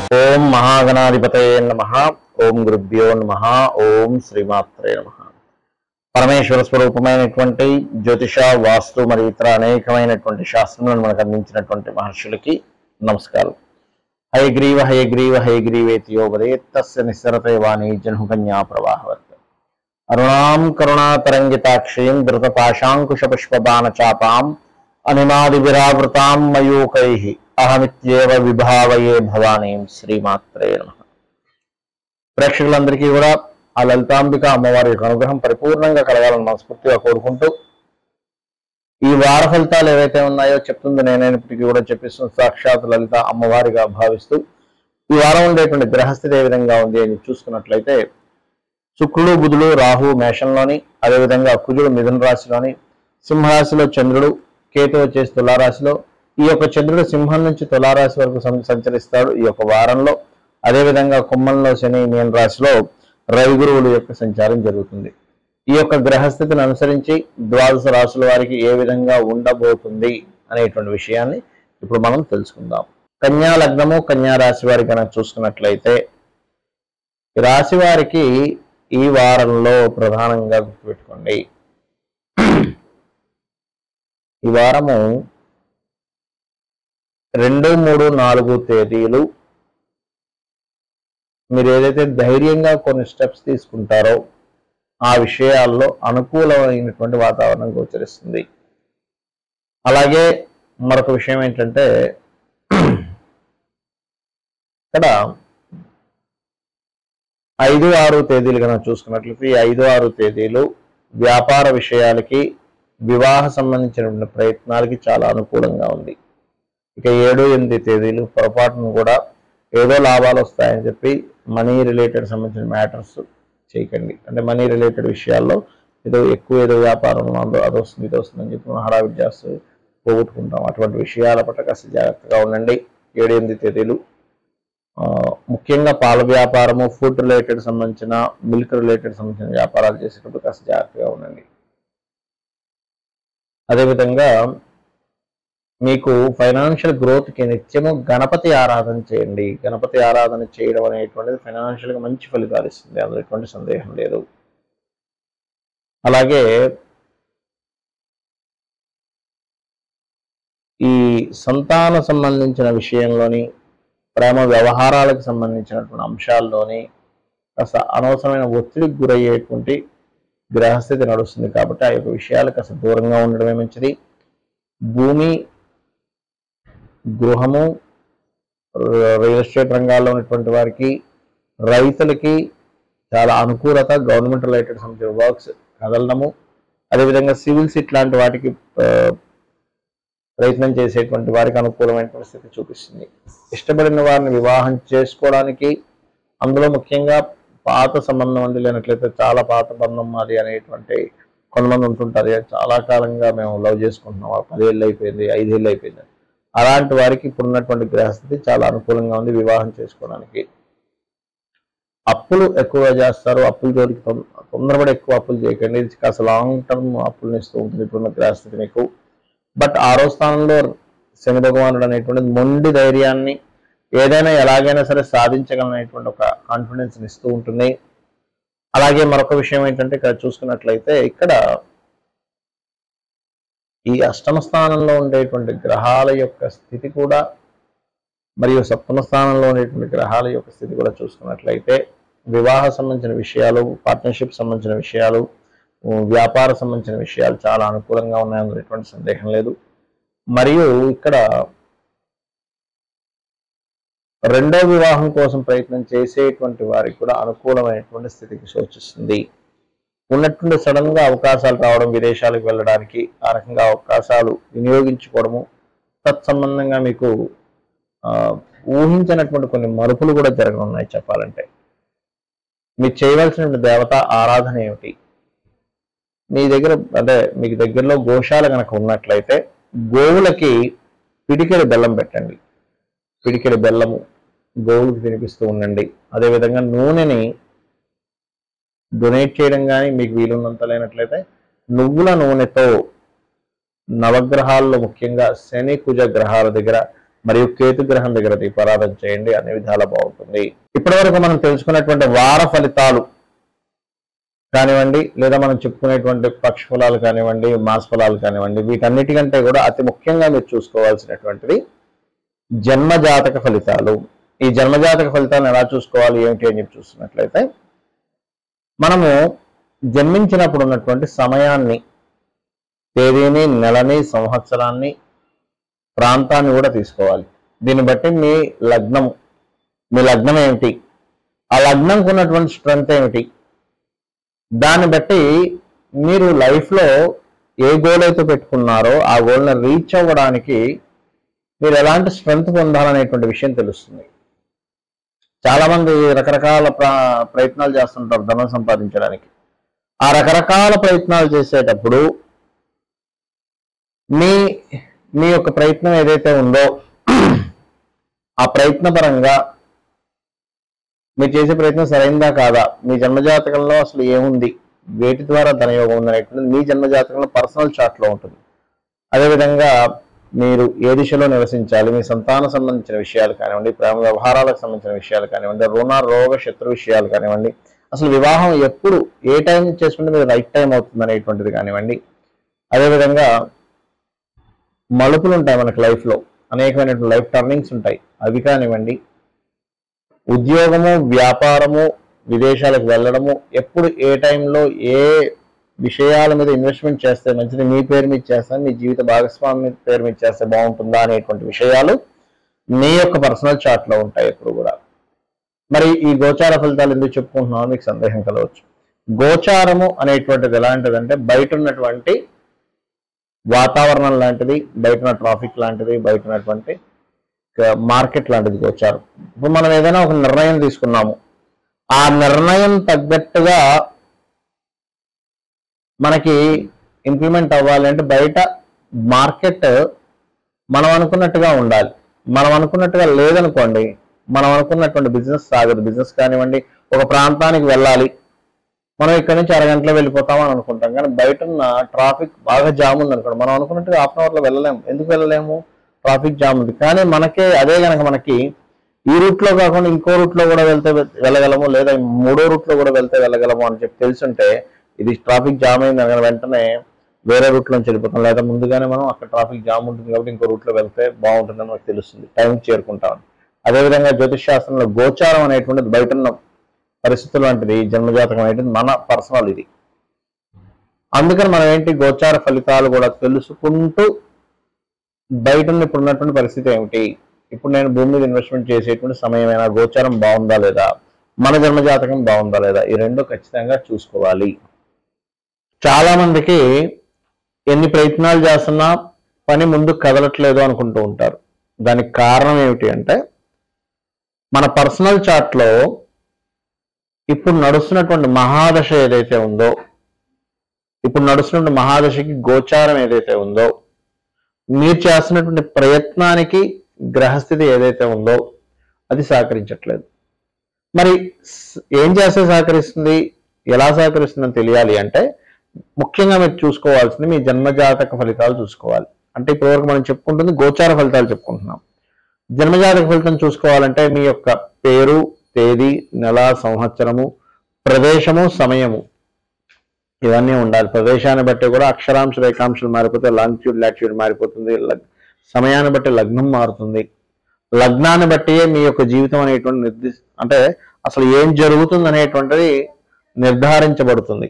ఓం మహాగణాధిపతయే నమ ఓం గురుభ్యో నమ ఓం శ్రీమాత్రే నమ పరమేశ్వర స్వరూపమైనటువంటి జ్యోతిష వాస్తు మరియు ఇతర అనేకమైనటువంటి శాస్త్రములను మనకు అందించినటువంటి మహర్షులకి నమస్కారం హయగ్రీవ హయగ్రీవ హయగ్రీవేతియోపదే తస్య నిస్సరతే వాణి జన్హుకన్యా ప్రవాహవత్ అరుణాం కరుణాతరంగితాక్షీం ధృతపాశాంకుశ పుష్పబాణ చాపాం అనిమాది విరావృతాం మయూకై అహమిత్యేవ విభావయే భవానీం శ్రీమాత్రే నమ ప్రేక్షకులందరికీ కూడా ఆ లలితాంబిక అమ్మవారి యొక్క అనుగ్రహం పరిపూర్ణంగా కలగాలని మనస్ఫూర్తిగా కోరుకుంటూ ఈ వార ఫలితాలు ఏవైతే ఉన్నాయో చెప్తుంది నేనైనప్పటికీ కూడా చెప్పిస్తున్న సాక్షాత్ లలిత అమ్మవారిగా భావిస్తూ ఈ వారం ఉండేటువంటి గ్రహస్థితి ఏ విధంగా ఉంది అని చూసుకున్నట్లయితే శుక్రుడు బుధుడు రాహు మేషంలోని అదేవిధంగా కుజుడు మిథున రాశిలోని సింహరాశిలో చంద్రుడు కేతు వచ్చేసి తులారాశిలో ఈ యొక్క చంద్రుడు సింహం నుంచి తులారాశి వరకు సం- సంచరిస్తాడు ఈ యొక్క వారంలో అదేవిధంగా కుంభంలో శని మీన రాశిలో రవి గురువుల యొక్క సంచారం జరుగుతుంది ఈ యొక్క గ్రహస్థితిని అనుసరించి ద్వాదశ రాశుల వారికి ఏ విధంగా ఉండబోతుంది అనేటువంటి విషయాన్ని ఇప్పుడు మనం తెలుసుకుందాం కన్యా లగ్నము కన్యా రాశి వారి కనుక చూసుకున్నట్లయితే ఈ రాశి వారికి ఈ వారంలో ప్రధానంగా గుర్తుపెట్టుకోండి ఈ వారము రెండు మూడు నాలుగు తేదీలు మీరు ఏదైతే ధైర్యంగా కొన్ని స్టెప్స్ తీసుకుంటారో ఆ విషయాల్లో అనుకూలమైనటువంటి వాతావరణం గోచరిస్తుంది అలాగే మరొక విషయం ఏంటంటే ఇక్కడ ఐదు ఆరు తేదీలు కనుక చూసుకున్నట్లయితే ఈ ఐదు ఆరు తేదీలు వ్యాపార విషయాలకి వివాహ సంబంధించినటువంటి ప్రయత్నాలకి చాలా అనుకూలంగా ఉంది ఇక ఏడు ఎనిమిది తేదీలు పొరపాటును కూడా ఏదో లాభాలు వస్తాయని చెప్పి మనీ రిలేటెడ్ సంబంధించిన మ్యాటర్స్ చేయకండి అంటే మనీ రిలేటెడ్ విషయాల్లో ఏదో ఎక్కువ ఏదో వ్యాపారం ఉందో అది వస్తుంది ఇది వస్తుంది అని చెప్పి మనం హడావిడి చేస్తూ పోగొట్టుకుంటాం అటువంటి విషయాల పట్ల కాస్త జాగ్రత్తగా ఉండండి ఏడు ఎనిమిది తేదీలు ఆ, ముఖ్యంగా పాల వ్యాపారము ఫుడ్ రిలేటెడ్ సంబంధించిన మిల్క్ రిలేటెడ్ సంబంధించిన వ్యాపారాలు చేసేటప్పుడు కాస్త జాగ్రత్తగా ఉండండి అదేవిధంగా మీకు ఫైనాన్షియల్ గ్రోత్కి నిత్యము గణపతి ఆరాధన చేయండి గణపతి ఆరాధన చేయడం అనేటువంటిది ఫైనాన్షియల్గా మంచి ఫలితాలు ఇస్తుంది అందులో ఎటువంటి సందేహం లేదు అలాగే ఈ సంతాన సంబంధించిన విషయంలోని ప్రేమ వ్యవహారాలకు సంబంధించినటువంటి అంశాల్లోని కాస్త అనవసరమైన ఒత్తిడికి గురయ్యేటువంటి గ్రహస్థితి నడుస్తుంది కాబట్టి ఆ యొక్క విషయాలు కాస్త దూరంగా ఉండడమే మంచిది భూమి గృహము ర- రియల్ ఎస్టేట్ రంగాల్లో ఉన్నటువంటి వారికి రైతులకి చాలా అనుకూలత గవర్నమెంట్ రిలేటెడ్ సంబంధించిన వర్క్స్ కదలడము అదేవిధంగా సివిల్స్ ఇట్లాంటి వాటికి ఆ, ప్రయత్నం చేసేటువంటి వారికి అనుకూలమైన పరిస్థితి చూపిస్తుంది ఇష్టపడిన వారిని వివాహం చేసుకోవడానికి అందులో ముఖ్యంగా పాత సంబంధం అంది లేనట్లయితే చాలా పాత బంధం అది అనేటువంటి కొంతమంది ఉంటుంటారు "ఏ, చాలా కాలంగా మేము లవ్ చేసుకుంటున్నాం ఆ పదేళ్ళు అయిపోయింది ఐదేళ్ళు అయిపోయింది అలాంటి వారికి ఇప్పుడు ఉన్నటువంటి గ్రహస్థితి చాలా అనుకూలంగా ఉంది వివాహం చేసుకోవడానికి అప్పులు ఎక్కువగా చేస్తారు అప్పుల జోలికి తొం- తొందరపడి ఎక్కువ అప్పులు చేయకండి ఇది కాస్త లాంగ్ టర్మ్ అప్పులను ఇస్తూ ఉంటుంది ఇప్పుడున్న గ్రహస్థితి మీకు బట్ ఆరో స్థానంలో శని భగవానుడు అనేటువంటిది మొండి ధైర్యాన్ని ఏదైనా ఎలాగైనా సరే సాధించగలనేటువంటి ఒక కాన్ఫిడెన్స్ ఇస్తూ ఉంటుంది అలాగే మరొక విషయం ఏంటంటే ఇక్కడ చూసుకున్నట్లయితే ఇక్కడ ఈ అష్టమ స్థానంలో ఉండేటువంటి గ్రహాల యొక్క స్థితి కూడా మరియు సప్తమ స్థానంలో ఉండేటువంటి గ్రహాల యొక్క స్థితి కూడా చూసుకున్నట్లయితే వివాహ సంబంధించిన విషయాలు పార్ట్నర్షిప్ సంబంధించిన విషయాలు ఉ, వ్యాపార సంబంధించిన విషయాలు చాలా అనుకూలంగా ఉన్నాయని ఎటువంటి సందేహం లేదు మరియు ఇక్కడ రెండో వివాహం కోసం ప్రయత్నం చేసేటువంటి వారికి కూడా అనుకూలమైనటువంటి స్థితికి సూచిస్తుంది ఉన్నటువంటి సడన్ గా అవకాశాలు రావడం విదేశాలకు వెళ్ళడానికి ఆ రకంగా అవకాశాలు వినియోగించుకోవడము తత్సంబంధంగా మీకు ఆ, ఊహించినటువంటి కొన్ని మరుపులు కూడా జరగనున్నాయి చెప్పాలంటే మీరు చేయవలసిన దేవత ఆరాధన ఏమిటి మీ దగ్గర అంటే మీకు దగ్గరలో గోశాల కనుక ఉన్నట్లయితే గోవులకి పిడికెడు బెల్లం పెట్టండి పిడికెడు బెల్లము గోవులకు తినిపిస్తూ ఉండండి అదేవిధంగా నూనెని డొనేట్ చేయడం కానీ మీకు వీలున్నంత లేనట్లయితే నువ్వుల నూనెతో నవగ్రహాల్లో ముఖ్యంగా శని కుజ గ్రహాల దగ్గర మరియు కేతు గ్రహం దగ్గర దీపారాధన చేయండి అన్ని విధాలా బాగుంటుంది ఇప్పటివరకు మనం తెలుసుకున్నటువంటి వార ఫలితాలు కానివ్వండి లేదా మనం చెప్పుకునేటువంటి పక్ష ఫలాలు కానివ్వండి మాస ఫలాలు కానివ్వండి వీటన్నిటికంటే కూడా అతి ముఖ్యంగా మీరు చూసుకోవాల్సినటువంటిది జన్మజాతక ఫలితాలు ఈ జన్మజాతక ఫలితాలను ఎలా చూసుకోవాలి ఏమిటి అని చెప్పి చూస్తున్నట్లయితే మనము జన్మించినప్పుడు ఉన్నటువంటి సమయాన్ని తేదీని నెలని సంవత్సరాన్ని ప్రాంతాన్ని కూడా తీసుకోవాలి దీన్ని బట్టి మీ లగ్నం మీ లగ్నం ఏమిటి ఆ లగ్నంకు ఉన్నటువంటి స్ట్రెంత్ ఏమిటి దాన్ని బట్టి మీరు లైఫ్లో ఏ గోల్ అయితే పెట్టుకున్నారో ఆ గోల్ని రీచ్ అవ్వడానికి మీరు ఎలాంటి స్ట్రెంత్ పొందాలనేటువంటి విషయం తెలుస్తుంది చాలా మంది రకరకాల ప్ర- ప్రయత్నాలు చేస్తుంటారు ధనం సంపాదించడానికి ఆ రకరకాల ప్రయత్నాలు చేసేటప్పుడు మీ మీ యొక్క ప్రయత్నం ఏదైతే ఉందో ఆ ప్రయత్న పరంగా మీరు చేసే ప్రయత్నం సరైందా కాదా మీ జన్మజాతకంలో అసలు ఏముంది వేటి ద్వారా ధనయోగం ఉంది అనేటువంటిది మీ జన్మజాతకంలో పర్సనల్ చార్ట్ లో ఉంటుంది అదేవిధంగా మీరు ఏ దిశలో నివసించాలి మీ సంతాన సంబంధించిన విషయాలు కానివ్వండి ప్రేమ వ్యవహారాలకు సంబంధించిన విషయాలు కానివ్వండి రుణ రోగ శత్రు విషయాలు కానివ్వండి అసలు వివాహం ఎప్పుడు ఏ టైం చేసుకుంటే మీరు రైట్ టైం అవుతుంది అనేటువంటిది కానివ్వండి అదేవిధంగా మలుపులు ఉంటాయి మనకి లైఫ్ లో అనేకమైనటువంటి లైఫ్ టర్నింగ్స్ ఉంటాయి అవి కానివ్వండి ఉద్యోగము వ్యాపారము విదేశాలకు వెళ్ళడము ఎప్పుడు ఏ టైంలో ఏ విషయాల మీద ఇన్వెస్ట్మెంట్ చేస్తే మంచిది మీ పేరు మీద చేస్తే మీ జీవిత భాగస్వామి పేరు మీద చేస్తే బాగుంటుందా అనేటువంటి విషయాలు మీ యొక్క పర్సనల్ చార్ట్ లో ఉంటాయి ఎప్పుడు కూడా మరి ఈ గోచార ఫలితాలు ఎందుకు చెప్పుకుంటున్నామో మీకు సందేహం కలవచ్చు గోచారము అనేటువంటిది ఎలాంటిదంటే బయట ఉన్నటువంటి వాతావరణం లాంటిది బయట ఉన్న ట్రాఫిక్ లాంటిది బయట ఉన్నటువంటి మార్కెట్ లాంటిది గోచారం ఇప్పుడు మనం ఏదైనా ఒక నిర్ణయం తీసుకున్నాము ఆ నిర్ణయం తగ్గట్టుగా మనకి ఇంప్లిమెంట్ అవ్వాలి అంటే బయట మార్కెట్ మనం అనుకున్నట్టుగా ఉండాలి మనం అనుకున్నట్టుగా లేదనుకోండి మనం అనుకున్నటువంటి బిజినెస్ సాగదు బిజినెస్ కానివ్వండి ఒక ప్రాంతానికి వెళ్ళాలి మనం ఇక్కడ నుంచి అరగంటలో వెళ్ళిపోతాం అని అనుకుంటాం కానీ బయట ఉన్న ట్రాఫిక్ బాగా జామ్ ఉంది అనుకోండి మనం అనుకున్నట్టుగా హాఫ్ అన్ అవర్లో వెళ్ళలేము ఎందుకు వెళ్ళలేము ట్రాఫిక్ జామ్ ఉంది కానీ మనకే అదే కనుక మనకి ఈ రూట్ లో కాకుండా ఇంకో రూట్ లో కూడా వెళ్తే వె- వెళ్ళగలము లేదా మూడో రూట్ లో కూడా వెళ్తే వెళ్ళగలము అని చెప్పి తెలుసుంటే ఇది ట్రాఫిక్ జామ్ అయింది అనగా వెంటనే వేరే రూట్ నుంచి వెళ్ళిపోతాం లేదా ముందుగానే మనం అక్కడ ట్రాఫిక్ జామ్ ఉంటుంది కాబట్టి ఇంకో రూట్ లో వెళ్తే బాగుంటుందని మనకు తెలుస్తుంది టైంకి చేరుకుంటాం అదేవిధంగా జ్యోతిష్ శాస్త్రంలో గోచారం అనేటువంటిది బయట ఉన్న పరిస్థితులు వంటిది జన్మజాతకం అనేటిది మన పర్సనల్ ఇది అందుకని మనం ఏంటి గోచార ఫలితాలు కూడా తెలుసుకుంటూ బయట ఉన్న ఇప్పుడు ఉన్నటువంటి పరిస్థితి ఏమిటి ఇప్పుడు నేను భూమి మీద ఇన్వెస్ట్మెంట్ చేసేటువంటి సమయమైనా గోచారం బాగుందా లేదా మన జన్మజాతకం బాగుందా లేదా ఈ రెండు ఖచ్చితంగా చూసుకోవాలి చాలా మందికి ఎన్ని ప్రయత్నాలు చేస్తున్నా పని ముందు కదలట్లేదు అనుకుంటూ ఉంటారు దానికి కారణం ఏమిటి అంటే మన పర్సనల్ చార్ట్ లో ఇప్పుడు నడుస్తున్నటువంటి మహాదశ ఏదైతే ఉందో ఇప్పుడు నడుస్తున్న మహాదశకి గోచారం ఏదైతే ఉందో మీరు చేస్తున్నటువంటి ప్రయత్నానికి గ్రహస్థితి ఏదైతే ఉందో అది సహకరించట్లేదు మరి స్- ఏం చేస్తే సహకరిస్తుంది ఎలా సహకరిస్తుందని తెలియాలి అంటే ముఖ్యంగా మీరు చూసుకోవాల్సింది మీ జన్మజాతక ఫలితాలు చూసుకోవాలి అంటే ఇప్పటివరకు మనం చెప్పుకుంటుంది గోచార ఫలితాలు చెప్పుకుంటున్నాం జన్మజాతక ఫలితం చూసుకోవాలంటే మీ యొక్క పేరు తేదీ నెల సంవత్సరము ప్రదేశము సమయము ఇవన్నీ ఉండాలి ప్రదేశాన్ని బట్టి కూడా అక్షరాంశ రేఖాంశాలు మారిపోతే లాంగిట్యూడ్ లాటిట్యూడ్ మారిపోతుంది లగ్- సమయాన్ని బట్టి లగ్నం మారుతుంది లగ్నాన్ని బట్టి మీ యొక్క జీవితం అనేటువంటి నిర్దిష్ట అంటే అసలు ఏం జరుగుతుంది అనేటువంటిది నిర్ధారించబడుతుంది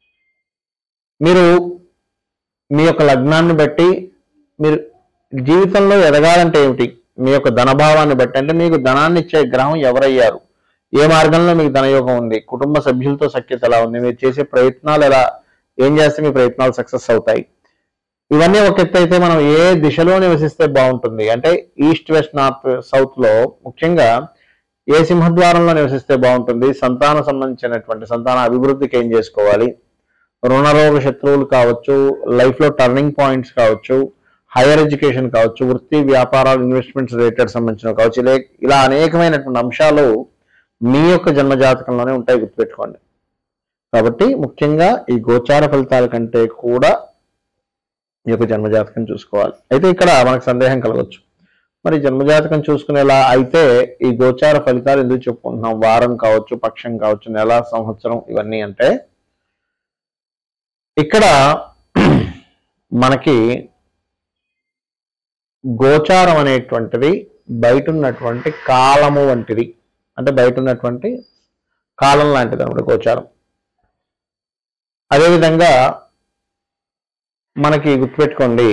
మీరు మీ యొక్క లగ్నాన్ని బట్టి మీరు జీవితంలో ఎదగాలంటే ఏమిటి మీ యొక్క ధనభావాన్ని బట్టి అంటే మీకు ధనాన్ని ఇచ్చే గ్రహం ఎవరయ్యారు ఏ మార్గంలో మీకు ధనయోగం ఉంది కుటుంబ సభ్యులతో సఖ్యత ఎలా ఉంది మీరు చేసే ప్రయత్నాలు ఎలా ఏం చేస్తే మీ ప్రయత్నాలు సక్సెస్ అవుతాయి ఇవన్నీ ఒక ఎత్తు అయితే మనం ఏ దిశలో నివసిస్తే బాగుంటుంది అంటే ఈస్ట్ వెస్ట్ నార్త్ సౌత్ లో ముఖ్యంగా ఏ సింహద్వారంలో నివసిస్తే బాగుంటుంది సంతాన సంబంధించినటువంటి సంతాన అభివృద్ధికి ఏం చేసుకోవాలి రుణరోగ శత్రువులు కావచ్చు లైఫ్ లో టర్నింగ్ పాయింట్స్ కావచ్చు హైయర్ ఎడ్యుకేషన్ కావచ్చు వృత్తి వ్యాపారాలు ఇన్వెస్ట్మెంట్స్ రిలేటెడ్ సంబంధించిన కావచ్చు ఇలా ఇలా అనేకమైనటువంటి అంశాలు మీ యొక్క జన్మ జాతకంలోనే ఉంటాయి గుర్తుపెట్టుకోండి కాబట్టి ముఖ్యంగా ఈ గోచార ఫలితాల కంటే కూడా ఈ యొక్క జన్మ జాతకం చూసుకోవాలి అయితే ఇక్కడ మనకు సందేహం కలగవచ్చు మరి జన్మజాతకం చూసుకునేలా అయితే ఈ గోచార ఫలితాలు ఎందుకు చెప్పుకుంటున్నాం వారం కావచ్చు పక్షం కావచ్చు నెల సంవత్సరం ఇవన్నీ అంటే ఇక్కడ మనకి గోచారం అనేటువంటిది బయట ఉన్నటువంటి కాలము వంటిది అంటే బయట ఉన్నటువంటి కాలం లాంటిది అనమాట గోచారం అదేవిధంగా మనకి గుర్తుపెట్టుకోండి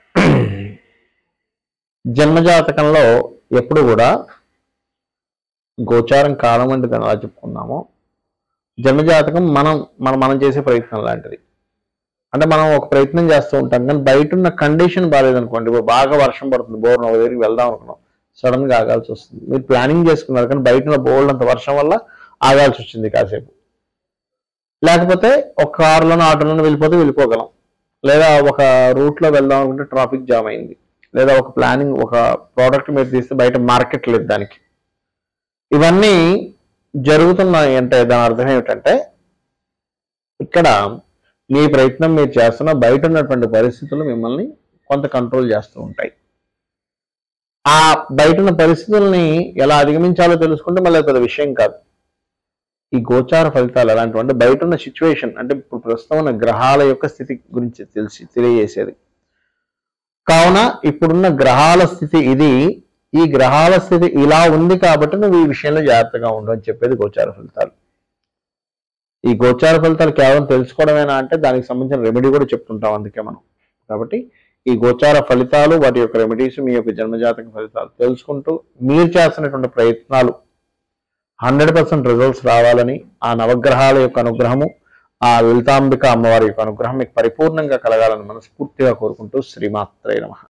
జన్మజాతకంలో ఎప్పుడు కూడా గోచారం కాలం వంటిది అని అలా చెప్పుకున్నాము జన్మజాతకం మనం మనం మనం చేసే ప్రయత్నం లాంటిది అంటే మనం ఒక ప్రయత్నం చేస్తూ ఉంటాం కానీ బయట ఉన్న కండిషన్ బాగాలేదనుకోండి ఇప్పుడు బాగా వర్షం పడుతుంది బోర్ ఒక దగ్గరికి వెళ్దాం అనుకున్నాం సడన్ గా ఆగాల్సి వస్తుంది మీరు ప్లానింగ్ చేసుకున్నారు కానీ బయట ఉన్న బోర్డు అంత వర్షం వల్ల ఆగాల్సి వచ్చింది కాసేపు లేకపోతే ఒక కారులోనో ఆటోలోనో వెళ్ళిపోతే వెళ్ళిపోగలం లేదా ఒక రూట్ లో వెళ్దాం అనుకుంటే ట్రాఫిక్ జామ్ అయింది లేదా ఒక ప్లానింగ్ ఒక ప్రోడక్ట్ మీరు తీస్తే బయట మార్కెట్ లేదు దానికి ఇవన్నీ జరుగుతున్నాయి అంటే దాని అర్థం ఏమిటంటే ఇక్కడ మీ ప్రయత్నం మీరు చేస్తున్న బయట ఉన్నటువంటి పరిస్థితులు మిమ్మల్ని కొంత కంట్రోల్ చేస్తూ ఉంటాయి ఆ బయట ఉన్న పరిస్థితుల్ని ఎలా అధిగమించాలో తెలుసుకుంటే మళ్ళీ అది పెద్ద విషయం కాదు ఈ గోచార ఫలితాలు ఎలాంటివి అంటే బయట ఉన్న సిచ్యువేషన్ అంటే ఇప్పుడు ప్రస్తుతం ఉన్న గ్రహాల యొక్క స్థితి గురించి తెలిసి తెలియజేసేది కావున ఇప్పుడున్న గ్రహాల స్థితి ఇది ఈ గ్రహాల స్థితి ఇలా ఉంది కాబట్టి నువ్వు ఈ విషయంలో జాగ్రత్తగా ఉండు అని చెప్పేది గోచార ఫలితాలు ఈ గోచార ఫలితాలు కేవలం తెలుసుకోవడమేనా అంటే దానికి సంబంధించిన రెమెడీ కూడా చెప్తుంటాం అందుకే మనం కాబట్టి ఈ గోచార ఫలితాలు వాటి యొక్క రెమెడీస్ మీ యొక్క జన్మజాతక ఫలితాలు తెలుసుకుంటూ మీరు చేస్తున్నటువంటి ప్రయత్నాలు హండ్రెడ్ పర్సెంట్ రిజల్ట్స్ రావాలని ఆ నవగ్రహాల యొక్క అనుగ్రహము ఆ లలితాంబిక అమ్మవారి యొక్క అనుగ్రహం మీకు పరిపూర్ణంగా కలగాలని మనస్ఫూర్తిగా కోరుకుంటూ శ్రీమాత్రే నమః